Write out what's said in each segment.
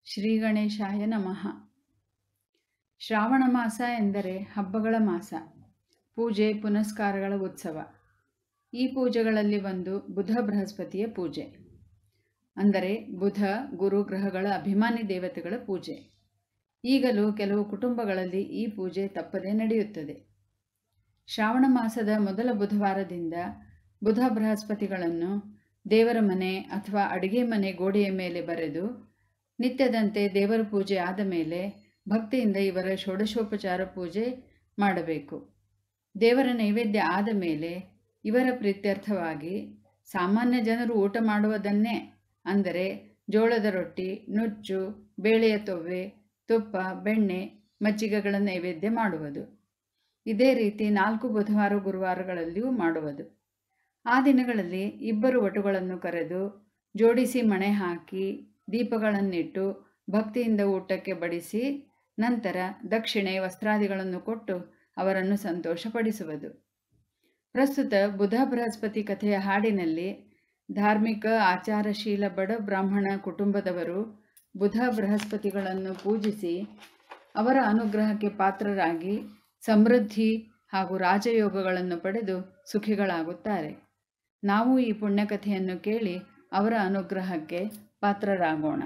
ಶ್ರೀ ಗಣೇಶಾಯ ನಮಃ ಶ್ರಾವಣ ಮಾಸ ಎಂದರೆ ಹಬ್ಬಗಳ ಮಾಸ ಪೂಜೆ ಪುನಸ್ಕಾರಗಳ ಉತ್ಸವ ಈ ಪೂಜೆಗಳಲ್ಲಿ ಒಂದು ಬುಧ ಬೃಹಸ್ಪತಿಯ ಪೂಜೆ ಅಂದರೆ ಬುಧ ಗುರು ಗ್ರಹಗಳ ಅಭಿಮಾನಿ ದೇವತೆಗಳ ಪೂಜೆ ಈಗಲೂ ಕೆಲವು ಕುಟುಂಬಗಳಲ್ಲಿ ಈ ಪೂಜೆ ತಪ್ಪದೇ ನಡೆಯುತ್ತದೆ ಶ್ರಾವಣ ಮಾಸದ ಮೊದಲ ಬುಧವಾರದಿಂದ ಬುಧ ಬೃಹಸ್ಪತಿಗಳನ್ನು ದೇವರ ಮನೆ ಅಥವಾ ಅಡಿಗೆ ಮನೆ ಗೋಡೆಯ ಮೇಲೆ ಬರೆದು ನಿತ್ಯದಂತೆ ದೇವರ ಪೂಜೆ ಆದ ಮೇಲೆ ಭಕ್ತಿಯಿಂದ ಇವರ ಷೋಡಶೋಪಚಾರ ಪೂಜೆ ಮಾಡಬೇಕು ದೇವರ ನೈವೇದ್ಯ ಆದ ಮೇಲೆ ಇವರ ಪ್ರೀತ್ಯರ್ಥವಾಗಿ ಸಾಮಾನ್ಯ ಜನರು ಊಟ ಮಾಡುವುದನ್ನೇ ಅಂದರೆ ಜೋಳದ ರೊಟ್ಟಿ ನುಚ್ಚು ಬೇಳೆಯ ತೊವ್ವೆ ತುಪ್ಪ ಬೆಣ್ಣೆ ಮಜ್ಜಿಗೆಗಳ ನೈವೇದ್ಯ ಮಾಡುವುದು ಇದೇ ರೀತಿ ನಾಲ್ಕು ಬುಧವಾರ ಗುರುವಾರಗಳಲ್ಲಿಯೂ ಮಾಡುವುದು ಆ ದಿನಗಳಲ್ಲಿ ಇಬ್ಬರು ವಟುಗಳನ್ನು ಕರೆದು ಜೋಡಿಸಿ ಮಣೆ ಹಾಕಿ ದೀಪಗಳನ್ನಿಟ್ಟು ಭಕ್ತಿಯಿಂದ ಊಟಕ್ಕೆ ಬಡಿಸಿ ನಂತರ ದಕ್ಷಿಣೆ ವಸ್ತ್ರಾದಿಗಳನ್ನು ಕೊಟ್ಟು ಅವರನ್ನು ಸಂತೋಷಪಡಿಸುವುದು ಪ್ರಸ್ತುತ ಬುಧ ಬೃಹಸ್ಪತಿ ಕಥೆಯ ಹಾಡಿನಲ್ಲಿ ಧಾರ್ಮಿಕ ಆಚಾರಶೀಲ ಬಡ ಬ್ರಾಹ್ಮಣ ಕುಟುಂಬದವರು ಬುಧ ಬೃಹಸ್ಪತಿಗಳನ್ನು ಪೂಜಿಸಿ ಅವರ ಅನುಗ್ರಹಕ್ಕೆ ಪಾತ್ರರಾಗಿ ಸಮೃದ್ಧಿ ಹಾಗೂ ರಾಜಯೋಗಗಳನ್ನು ಪಡೆದು ಸುಖಿಗಳಾಗುತ್ತಾರೆ ನಾವು ಈ ಪುಣ್ಯಕಥೆಯನ್ನು ಕೇಳಿ ಅವರ ಅನುಗ್ರಹಕ್ಕೆ ಪಾತ್ರರಾಗೋಣ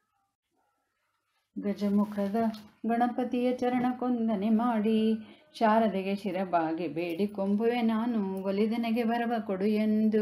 ಗಜಮುಖದ ಗಣಪತಿಯ ಚರಣ ಕೊಂದನೆ ಮಾಡಿ ಶಾರದೆಗೆ ಶಿರಬಾಗಿ ಬೇಡಿ ಕೊಂಬುವೆ ನಾನು ಒಲಿದನೆಗೆ ಬರವ ಕೊಡು ಎಂದು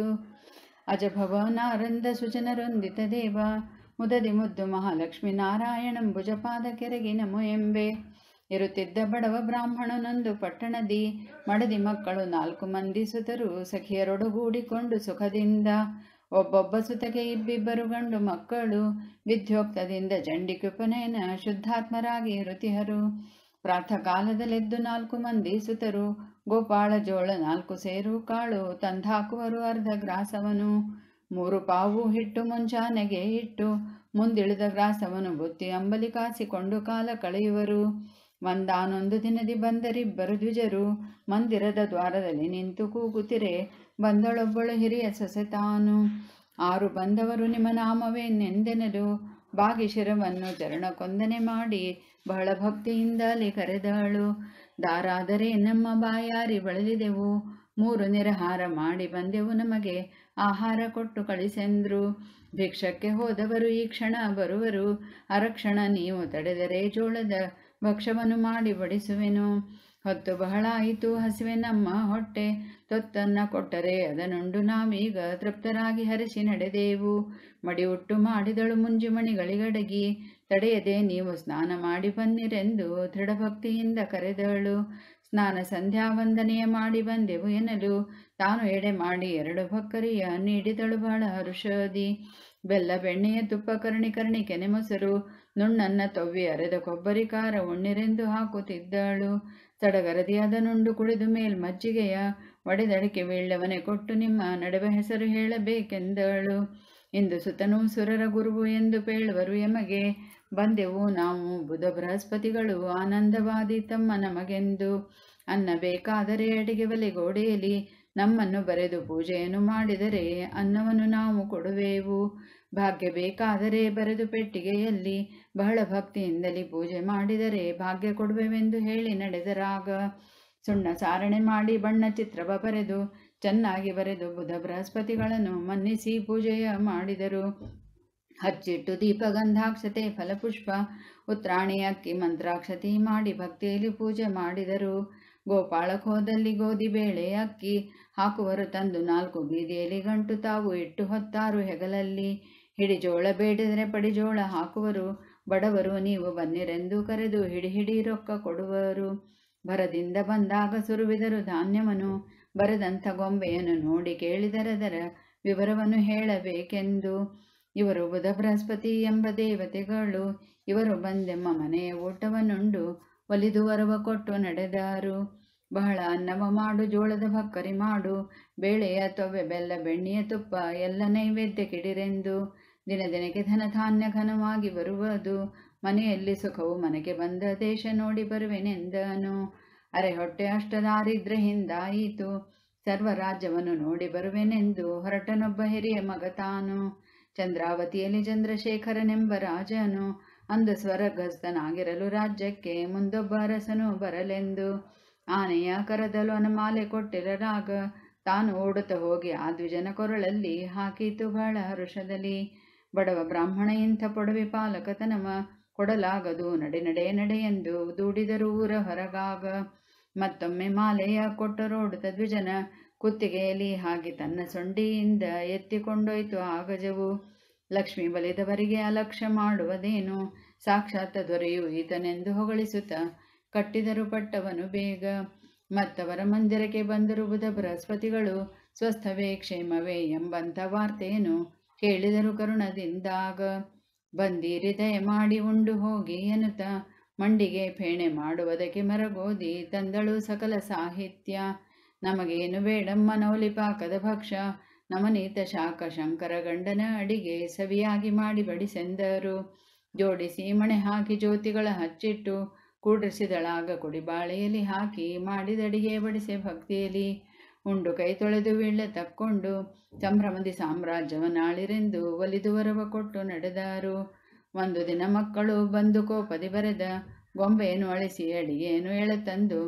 ಅಜಭವನಾರಂದ ಸುಜನರೊಂದಿತ ದೇವ ಮುದದಿ ಮುದ್ದು ಮಹಾಲಕ್ಷ್ಮೀ ನಾರಾಯಣಂ ಭುಜಪಾದ ಕೆರೆಗೆ ನಮೋ ಎಂಬೆ ಇರುತ್ತಿದ್ದ ಬಡವ ಬ್ರಾಹ್ಮಣನೊಂದು ಪಟ್ಟಣದಿ ಮಡದಿ ಮಕ್ಕಳು ನಾಲ್ಕು ಮಂದಿ ಸುತರು ಸಖಿಯರೊಡಗೂಡಿಕೊಂಡು ಸುಖದಿಂದ ಒಬ್ಬೊಬ್ಬ ಸುತಗೆ ಇಬ್ಬಿಬ್ಬರು ಗಂಡು ಮಕ್ಕಳು ವಿದ್ಯೋಕ್ತದಿಂದ ಜಂಡಿಕುಪನೇನ ಶುದ್ಧಾತ್ಮರಾಗಿ ಇರುತಿಹರು ಪ್ರಾತಃಕಾಲದಲ್ಲೆದ್ದು ನಾಲ್ಕು ಮಂದಿ ಸುತರು ಗೋಪಾಳ ಜೋಳ ನಾಲ್ಕು ಸೇರು ಕಾಳು ತಂದಾಕುವರು ಅರ್ಧ ಗ್ರಾಸವನು ಮೂರು ಪಾವು ಹಿಟ್ಟು ಮುಂಚಾನೆಗೆ ಇಟ್ಟು ಮುಂದಿಳಿದ ಗ್ರಾಸವನು ಬುತ್ತಿ ಅಂಬಲಿ ಕಾಸಿಕೊಂಡು ಕಾಲ ಕಳೆಯುವರು ಒಂದಾನೊಂದು ದಿನದಿ ಬಂದರಿಬ್ಬರು ದ್ವಿಜರು ಮಂದಿರದ ದ್ವಾರದಲ್ಲಿ ನಿಂತು ಕೂಗುತ್ತಿರೆ ಬಂದಳೊಬ್ಬಳು ಹಿರಿಯ ಸೊಸೆ ತಾನು ಆರು ಬಂದವರು ನಿಮ್ಮ ನಾಮವೇನೆಂದೆನಲು ಬಾಗಿ ಶಿರವನ್ನು ಚರಣ ಕೊಂದನೆ ಮಾಡಿ ಬಹಳ ಭಕ್ತಿಯಿಂದಲೇ ಕರೆದಳು ದಾರಾದರೆ ನಮ್ಮ ಬಾಯಾರಿ ಬಳಲಿದೆವು ಮೂರು ನಿರಹಾರ ಮಾಡಿ ಬಂದೆವು ನಮಗೆ ಆಹಾರ ಕೊಟ್ಟು ಕಳಿಸೆಂದ್ರು ಭಿಕ್ಷಕ್ಕೆ ಹೋದವರು ಈ ಕ್ಷಣ ಬರುವರು ಅರಕ್ಷಣ ನೀವು ತಡೆದರೆ ಜೋಳದ ಭಕ್ಷವನ್ನು ಮಾಡಿ ಬಡಿಸುವೆನು ಹೊತ್ತು ಬಹಳ ಆಯಿತು ಹಸಿವೆ ನಮ್ಮ ಹೊಟ್ಟೆ ತೊತ್ತನ್ನ ಕೊಟ್ಟರೆ ಅದನುಂಡು ನಾವೀಗ ತೃಪ್ತರಾಗಿ ಹರಿಸಿ ನಡೆದೆವು ಮಡಿಯುಟ್ಟು ಮಾಡಿದಳು ಮುಂಜುಮಣಿಗಳಿಗಡಗಿ ತಡೆಯದೆ ನೀವು ಸ್ನಾನ ಮಾಡಿ ಬನ್ನಿರೆಂದು ದೃಢಭಕ್ತಿಯಿಂದ ಕರೆದಳು ಸ್ನಾನ ಸಂಧ್ಯಾ ವಂದನೆಯ ಮಾಡಿ ಬಂದೆವು ಎನ್ನಲು ತಾನು ಎಡೆ ಮಾಡಿ ಎರಡು ಭಕ್ಕರಿಯ ನೀಡಿದಳು ಬಹಳ ಹರುಷದಿ ಬೆಲ್ಲ ಬೆಣ್ಣೆಯ ತುಪ್ಪ ಕರ್ಣಿ ಕರ್ಣಿ ಕೆನೆ ಮೊಸರು ನುಣ್ಣನ್ನ ತೊವ್ವಿ ಅರೆದ ಕೊಬ್ಬರಿ ಖಾರ ಉಣ್ಣಿರೆಂದು ಹಾಕುತ್ತಿದ್ದಳು ಸಡಗರದಿ ಅದನುಂಡು ಕುಡಿದು ಮೇಲ್ ಮಜ್ಜಿಗೆಯ ಒಡೆದಡಿಕೆ ವೀಳ್ಯವನೆ ಕೊಟ್ಟು ನಿಮ್ಮ ನಡುವೆ ಹೆಸರು ಹೇಳಬೇಕೆಂದಳು ಇಂದು ಸುತನು ಸುರರ ಗುರುವು ಎಂದು ಪೇಳುವರು ಎಮಗೆ ಬಂದೆವು ನಾವು ಬುಧ ಬೃಹಸ್ಪತಿಗಳು ಆನಂದವಾದಿ ತಮ್ಮ ನಮಗೆಂದು ಅನ್ನ ಬೇಕಾದರೆ ಅಡಿಗೆ ಒಲೆ ಗೋಡೆಯಲ್ಲಿ ನಮ್ಮನ್ನು ಬರೆದು ಪೂಜೆಯನ್ನು ಮಾಡಿದರೆ ಅನ್ನವನ್ನು ನಾವು ಕೊಡುವೆವು ಭಾಗ್ಯ ಬೇಕಾದರೆ ಬರೆದು ಪೆಟ್ಟಿಗೆಯಲ್ಲಿ ಬಹಳ ಭಕ್ತಿಯಿಂದಲೇ ಪೂಜೆ ಮಾಡಿದರೆ ಭಾಗ್ಯ ಕೊಡುವೆವೆಂದು ಹೇಳಿ ನಡೆದರಾಗ ಸುಣ್ಣ ಸಾರಣೆ ಮಾಡಿ ಬಣ್ಣ ಚಿತ್ರವ ಬರೆದು ಚೆನ್ನಾಗಿ ಬರೆದು ಬುಧ ಬೃಹಸ್ಪತಿಗಳನ್ನು ಮನ್ನಿಸಿ ಪೂಜೆಯ ಮಾಡಿದರು ಹಚ್ಚಿಟ್ಟು ದೀಪಗಂಧಾಕ್ಷತೆ ಫಲಪುಷ್ಪ ಉತ್ರಾಣಿ ಅಕ್ಕಿ ಮಂತ್ರಾಕ್ಷತಿ ಮಾಡಿ ಭಕ್ತಿಯಲ್ಲಿ ಪೂಜೆ ಮಾಡಿದರು ಗೋಪಾಳಕೋದಲ್ಲಿ ಗೋಧಿ ಬೇಳೆ ಅಕ್ಕಿ ಹಾಕುವರು ತಂದು ನಾಲ್ಕು ಬೀದಿಯಲ್ಲಿ ಗಂಟು ತಾವು ಇಟ್ಟು ಹೊತ್ತಾರು ಹೆಗಲಲ್ಲಿ ಹಿಡಿಜೋಳ ಬೇಡಿದರೆ ಪಡಿಜೋಳ ಹಾಕುವರು ಬಡವರು ನೀವು ಬನ್ನಿರೆಂದು ಕರೆದು ಹಿಡಿ ಹಿಡಿ ರೊಕ್ಕ ಕೊಡುವರು ಭರದಿಂದ ಬಂದಾಗ ಸುರುವಿದರು ಧಾನ್ಯವನ್ನು ಬರದಂಥ ಗೊಂಬೆಯನ್ನು ನೋಡಿ ಕೇಳಿದರದರ ವಿವರವನ್ನು ಹೇಳಬೇಕೆಂದು ಇವರು ಬುಧ ಬೃಹಸ್ಪತಿ ಎಂಬ ದೇವತೆಗಳು ಇವರು ಬಂದೆಮ್ಮ ಮನೆಯ ಊಟವನ್ನುಂಡು ಒಲಿದು ವರವ ಕೊಟ್ಟು ನಡೆದಾರು ಬಹಳ ಅನ್ನವ ಮಾಡು ಜೋಳದ ಭಕ್ಕರಿ ಮಾಡು ಬೇಳೆಯ ತೊವೆ ಬೆಲ್ಲ ಬೆಣ್ಣೆಯ ತುಪ್ಪ ಎಲ್ಲ ನೈವೇದ್ಯ ಕಿಡಿರೆಂದು ದಿನ ದಿನಕ್ಕೆ ಧನಧಾನ್ಯ ಘನವಾಗಿ ಬರುವುದು ಮನೆಯಲ್ಲಿ ಸುಖವು ಮನೆಗೆ ಬಂದ ದೇಶ ನೋಡಿ ಬರುವೆನೆಂದನು ಅರೆ ಹೊಟ್ಟೆ ಅಷ್ಟದಾರಿದ್ರೆ ಹಿಂದಾಯಿತು ಸರ್ವ ರಾಜ್ಯವನ್ನು ನೋಡಿ ಬರುವೆನೆಂದು ಹೊರಟನೊಬ್ಬ ಹಿರಿಯ ಮಗ ತಾನು ಚಂದ್ರಾವತಿಯಲ್ಲಿ ಚಂದ್ರಶೇಖರನೆಂಬ ರಾಜನು ಅಂದು ಸ್ವರ್ಗಸ್ಥನಾಗಿರಲು ರಾಜ್ಯಕ್ಕೆ ಮುಂದೊಬ್ಬ ಅರಸನು ಬರಲೆಂದು ಆನೆಯ ಕರದಲು ಅನಮಾಲೆ ಕೊಟ್ಟಿರಲಾಗ ತಾನು ಓಡುತ್ತಾ ಹೋಗಿ ಆ ದ್ವಿಜನ ಕೊರಳಲ್ಲಿ ಹಾಕಿತು ಬಹಳ ಹರುಷದಲ್ಲಿ ಬಡವ ಬ್ರಾಹ್ಮಣ ಇಂಥ ಪೊಡವೆ ಪಾಲಕತನಮ ಕೊಡಲಾಗದು ನಡೆ ನಡೆ ನಡೆಯೆಂದು ದೂಡಿದರು ಊರ ಹೊರಗಾಗ ಮತ್ತೊಮ್ಮೆ ಮಾಲೆಯ ಕೊಟ್ಟರೋಡುತ್ತ ದ್ವಿಜನ ಕುತ್ತಿಗೆಯಲ್ಲಿ ಹಾಗೆ ತನ್ನ ಸೊಂಡಿಯಿಂದ ಎತ್ತಿಕೊಂಡೊಯ್ತು ಆ ಗಜವು ಲಕ್ಷ್ಮಿ ಬಲಿದವರಿಗೆ ಅಲಕ್ಷ್ಯ ಮಾಡುವುದೇನು ಸಾಕ್ಷಾತ್ ದೊರೆಯು ಈತನೆಂದು ಹೊಗಳಿಸುತ್ತ ಕಟ್ಟಿದರು ಪಟ್ಟವನು ಬೇಗ ಮತ್ತವರ ಮಂದಿರಕ್ಕೆ ಬಂದರು ಬುಧ ಬೃಹಸ್ಪತಿಗಳು ಸ್ವಸ್ಥವೇ ಕ್ಷೇಮವೇ ಎಂಬಂಥ ವಾರ್ತೆಯನ್ನು ಕೇಳಿದರು ಕರುಣದಿಂದಾಗ ಬಂದೀರಿ ದಯ ಮಾಡಿ ಉಂಡು ಹೋಗಿ ಎನ್ನುತ್ತ ಮಂಡಿಗೆ ಫೇಣೆ ಮಾಡುವುದಕ್ಕೆ ಮರಗೋದಿ ತಂದಳು ಸಕಲ ಸಾಹಿತ್ಯ ನಮಗೇನು ಬೇಡಮ್ಮ ನವಲಿ ಪಾಕದ ಭಕ್ಷ ನಮನೀತ ಶಾಖ ಶಂಕರ ಗಂಡನ ಅಡಿಗೆ ಸವಿಯಾಗಿ ಮಾಡಿ ಬಡಿಸೆಂದರು ಜೋಡಿಸಿ ಮಣೆ ಹಾಕಿ ಜ್ಯೋತಿಗಳ ಹಚ್ಚಿಟ್ಟು ಕೂಡಿಸಿದಳಾಗ ಕುಡಿಬಾಳೆಯಲ್ಲಿ ಹಾಕಿ ಮಾಡಿದಡಿಗೆ ಬಡಿಸೆ ಭಕ್ತಿಯಲ್ಲಿ ಉಂಡು ಕೈ ತೊಳೆದು ವೀಳ್ಯ ತಕ್ಕೊಂಡು ಸಂಭ್ರಮದಿ ಸಾಮ್ರಾಜ್ಯವನಾಳಿರೆಂದು ಒಲಿದು ವರವ ಕೊಟ್ಟು ನಡೆದಾರು ಒಂದು ದಿನ ಮಕ್ಕಳು ಬಂದು ಕೋಪದಿ ಬರೆದ ಗೊಂಬೆಯನ್ನು ಅಳಿಸಿ ಅಡಿಗೆಯನ್ನು ಎಳೆತಂದು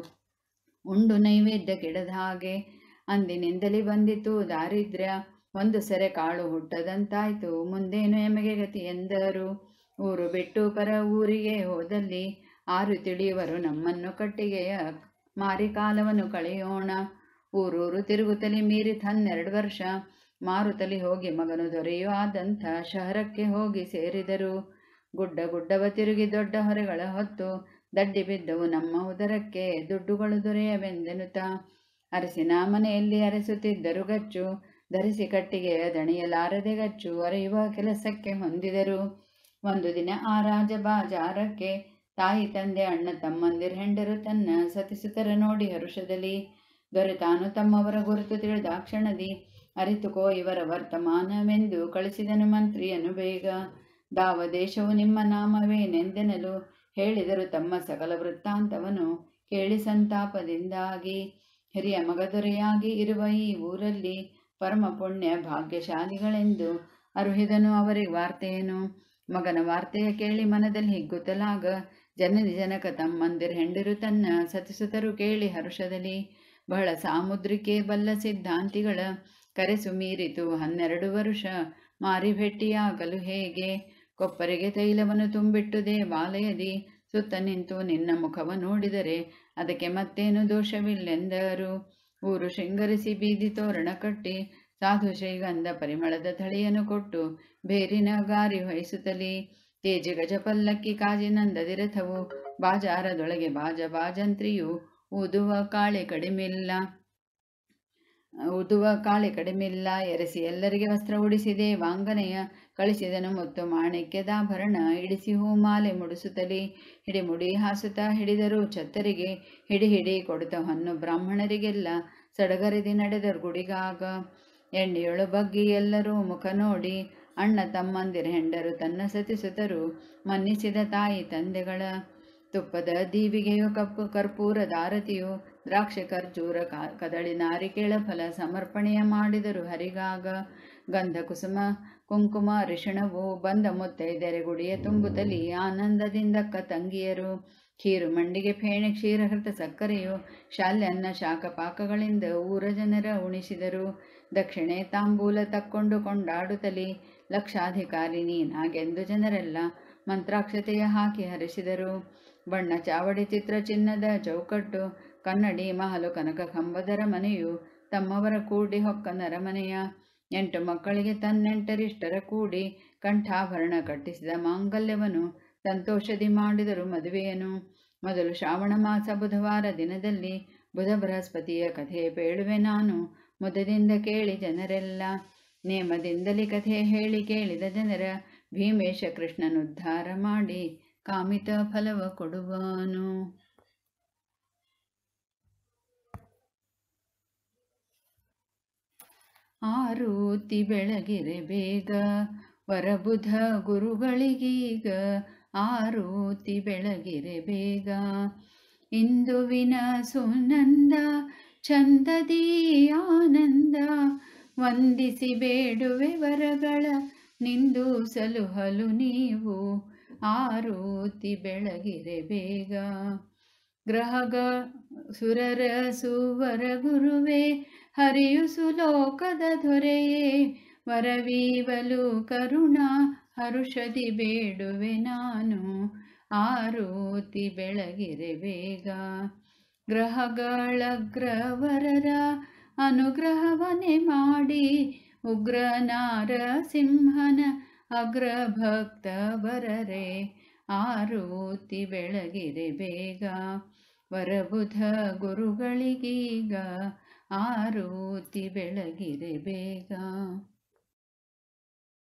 ಉಂಡು ನೈವೇದ್ಯ ಕೆಡದ ಹಾಗೆ ಅಂದಿನಿಂದಲೇ ಬಂದಿತು ದಾರಿದ್ರ್ಯ ಒಂದು ಸೆರೆ ಕಾಳು ಹುಟ್ಟದಂತಾಯ್ತು ಮುಂದೇನು ಎಮಗೆ ಗತಿ ಎಂದರು ಊರು ಬಿಟ್ಟು ಪರ ಊರಿಗೆ ಹೋದಲ್ಲಿ ಆರು ತಿಳಿಯುವರು ನಮ್ಮನ್ನು ಕಟ್ಟಿಗೆಯ ಮಾರಿ ಕಾಲವನ್ನು ಕಳೆಯೋಣ ಊರೂರು ತಿರುಗುತ್ತಲೇ ಮೀರಿತ್ ಹನ್ನೆರಡು ವರ್ಷ ಮಾರುತಲಿ ಹೋಗಿ ಮಗನು ದೊರೆಯೋ ಆದಂಥ ಶಹರಕ್ಕೆ ಹೋಗಿ ಸೇರಿದರು ಗುಡ್ಡ ಗುಡ್ಡವ ತಿರುಗಿ ದೊಡ್ಡ ಹೊರೆಗಳ ಹೊತ್ತು ದಡ್ಡಿ ಬಿದ್ದವು ನಮ್ಮ ಉದರಕ್ಕೆ ದುಡ್ಡುಗಳು ದೊರೆಯವೆಂದೆನುತ ಅರಸಿನ ಮನೆಯಲ್ಲಿ ಅರಸುತ್ತಿದ್ದರು ಗಚ್ಚು ಧರಿಸಿ ಕಟ್ಟಿಗೆಯ ದಣಿಯಲಾರದೆ ಗಚ್ಚು ಅರೆಯುವ ಕೆಲಸಕ್ಕೆ ಹೊಂದಿದರು ಒಂದು ದಿನ ಆ ರಾಜ ಬಾಜಾರಕ್ಕೆ ತಾಯಿ ತಂದೆ ಅಣ್ಣ ತಮ್ಮಂದಿರ ಹೆಂಡರು ತನ್ನ ಸತಿಸುತರ ನೋಡಿ ಹರುಷದಲ್ಲಿ ದೊರೆತಾನು ತಮ್ಮವರ ಗುರುತು ತಿಳಿದ ಕ್ಷಣದಿ ಅರಿತುಕೋ ಇವರ ವರ್ತಮಾನವೆಂದು ಕಳಿಸಿದನು ಮಂತ್ರಿಯನು ಬೇಗ ದಾವ ದೇಶವು ನಿಮ್ಮ ನಾಮವೇನೆಂದೆನಲು ಹೇಳಿದರು ತಮ್ಮ ಸಕಲ ವೃತ್ತಾಂತವನ್ನು ಕೇಳಿ ಸಂತಾಪದಿಂದಾಗಿ ಹಿರಿಯ ಮಗದೊರೆಯಾಗಿ ಇರುವ ಈ ಊರಲ್ಲಿ ಪರಮ ಪುಣ್ಯ ಭಾಗ್ಯಶಾಲಿಗಳೆಂದು ಅರುಹಿದನು ಅವರಿಗೆ ವಾರ್ತೆಯೇನು ಮಗನ ವಾರ್ತೆಯ ಕೇಳಿ ಮನದಲ್ಲಿ ಹಿಗ್ಗುತ್ತಲಾಗ ಜನನಿ ಜನಕ ತಮ್ಮಂದಿರ ಹೆಂಡಿರು ತನ್ನ ಸತಿಸುತರು ಕೇಳಿ ಹರುಷದಲ್ಲಿ ಬಹಳ ಸಾಮುದ್ರಿಕೆ ಬಲ್ಲ ಸಿದ್ಧಾಂತಿಗಳ ಕರೆಸು ಮೀರಿತು ಹನ್ನೆರಡು ವರುಷ ಮಾರಿ ಭೇಟಿಯಾಗಲು ಹೇಗೆ ಕೊಪ್ಪರಿಗೆ ತೈಲವನ್ನು ತುಂಬಿಟ್ಟು ದೇವಾಲಯದಿ ಸುತ್ತ ನಿಂತು ನಿನ್ನ ಮುಖವ ನೋಡಿದರೆ ಅದಕ್ಕೆ ಮತ್ತೇನು ದೋಷವಿಲ್ಲೆಂದರು ಊರು ಶೃಂಗರಿಸಿ ಬೀದಿ ತೋರಣ ಕಟ್ಟಿ ಸಾಧು ಶ್ರೀಗಂಧ ಪರಿಮಳದ ತಳಿಯನ್ನು ಕೊಟ್ಟು ಬೇರಿನ ಗಾರಿ ಹೊಯ್ಸುತ್ತಲಿ ತೇಜಿ ಗಜ ಪಲ್ಲಕ್ಕಿ ಕಾಜಿನಂದದಿ ರಥವು ಬಾಜಾರದೊಳಗೆ ಬಾಜ ಬಾಜಂತ್ರಿಯು ಊದುವ ಕಾಳೆ ಕಡಿಮೆಲ್ಲ ಊದುವ ಕಾಳೆ ಕಡಿಮೆಲ್ಲ ಎರೆಸಿ ಎಲ್ಲರಿಗೆ ವಸ್ತ್ರ ಉಡಿಸಿದೆ ವಾಂಗನೆಯ ಕಳಿಸಿದನು ಮತ್ತು ಮಾಣಿಕ್ಯದಾಭರಣ ಇಡಿಸಿ ಹೂಮಾಲೆ ಮುಡಿಸುತ್ತಲೇ ಹಿಡಿಮುಡಿ ಹಾಸುತ್ತಾ ಹಿಡಿದರು ಛತ್ತರಿಗೆ ಹಿಡಿ ಹಿಡಿ ಕೊಡುತ್ತ ಹೊನ್ನು ಬ್ರಾಹ್ಮಣರಿಗೆಲ್ಲ ಸಡಗರದಿ ನಡೆದರು ಗುಡಿಗಾಗ ಎಣ್ಣೆಯೊಳು ಬಗ್ಗಿ ಎಲ್ಲರೂ ಮುಖ ನೋಡಿ ಅಣ್ಣ ತಮ್ಮಂದಿರ ಹೆಂಡರು ತನ್ನ ಸತಿಸುತರು ಮನ್ನಿಸಿದ ತಾಯಿ ತಂದೆಗಳ ತುಪ್ಪದ ದೀವಿಗೆಯು ಕಪ್ಪು ಕರ್ಪೂರದ ಆರತಿಯು ದ್ರಾಕ್ಷಿ ಖರ್ಜೂರ ಕ- ಕದಳಿ ನಾರಿಕೇಳ ಫಲ ಸಮರ್ಪಣೆಯ ಮಾಡಿದರು ಹರಿಗಾಗ ಗಂಧ ಕುಸುಮ ಕುಂಕುಮ ಅರಿಶಿಣವು ಬಂದ ಮುತ್ತೈದೆರೆ ಗುಡಿಯ ತುಂಬುತ್ತಲಿ ಆನಂದದಿಂದಕ್ಕ ತಂಗಿಯರು ಖೀರು ಮಂಡಿಗೆ ಫೇಣೆ ಕ್ಷೀರಹೃತ ಸಕ್ಕರೆಯು ಶಾಲ್ಯನ್ನ ಶಾಖ ಪಾಕಗಳಿಂದ ಊರ ಜನರ ಉಣಿಸಿದರು ದಕ್ಷಿಣೆ ತಾಂಬೂಲ ತಕ್ಕೊಂಡು ಕೊಂಡಾಡುತ್ತಲಿ ಲಕ್ಷಾಧಿಕಾರಿ ನೀನಾಗೆಂದು ಜನರೆಲ್ಲ ಮಂತ್ರಾಕ್ಷತೆಯ ಹಾಕಿ ಹರಿಸಿದರು ಬಣ್ಣ ಚಾವಡಿ ಚಿತ್ರ ಚಿನ್ನದ ಚೌಕಟ್ಟು ಕನ್ನಡಿ ಮಹಲು ಕನಕ ಕಂಬದರ ಮನೆಯು ತಮ್ಮವರ ಕೂಡಿ ಹೊಕ್ಕನರ ಮನೆಯ ಎಂಟು ಮಕ್ಕಳಿಗೆ ತನ್ನೆಂಟರಿಷ್ಟರ ಕೂಡಿ ಕಂಠಾಭರಣ ಕಟ್ಟಿಸಿದ ಮಾಂಗಲ್ಯವನ್ನು ಸಂತೋಷದಿ ಮಾಡಿದರು ಮದುವೆಯನು ಮೊದಲು ಶ್ರಾವಣ ಮಾಸ ಬುಧವಾರ ದಿನದಲ್ಲಿ ಬುಧ ಬೃಹಸ್ಪತಿಯ ಕಥೆ ಬೇಳುವೆ ನಾನು ಮುದದಿಂದ ಕೇಳಿ ಜನರೆಲ್ಲ ನೇಮದಿಂದಲೇ ಕಥೆ ಹೇಳಿ ಕೇಳಿದ ಜನರ ಭೀಮೇಶ ಕೃಷ್ಣನುದ್ಧಾರ ಮಾಡಿ ಕಾಮಿತ ಫಲವ ಕೊಡುವನು ಆರೂತಿ ಬೆಳಗಿರೆ ಬೇಗ ವರಬುಧ ಗುರುಗಳಿಗೀಗ ಆರೂತಿ ಬೆಳಗಿರೆ ಬೇಗ ಇಂದುವಿನ ಸುನಂದ ಚಂದದಿ ಆನಂದ ವಂದಿಸಿ ಬೇಡುವೆ ವರಗಳ ನಿಂದು ಸಲುಹಲು ನೀವು ಆರೂತಿ ಬೆಳಗಿರೆ ಬೇಗ ಗ್ರಹಗ ಸುರರ ಸುವರ ಗುರುವೇ ಹರಿಯು ಸುಲೋಕದ ದೊರೆಯೇ ವರವೀವಲು ಕರುಣ ಹರುಷದಿ ಬೇಡುವೆ ನಾನು ಆರೂತಿ ಬೆಳಗಿರೆ ಬೇಗ ಗ್ರಹಗಳಗ್ರವರರ ಅನುಗ್ರಹವನೆ ಮಾಡಿ ಉಗ್ರನಾರ ಸಿಂಹನ ಅಗ್ರಭಕ್ತ ಬರರೆ ಆರೂತಿ ಬೆಳಗಿರೆ ಬೇಗ ವರಬುಧ ಗುರುಗಳಿಗೀಗ ಆರೂತಿ ಬೆಳಗಿರೆ ಬೇಗ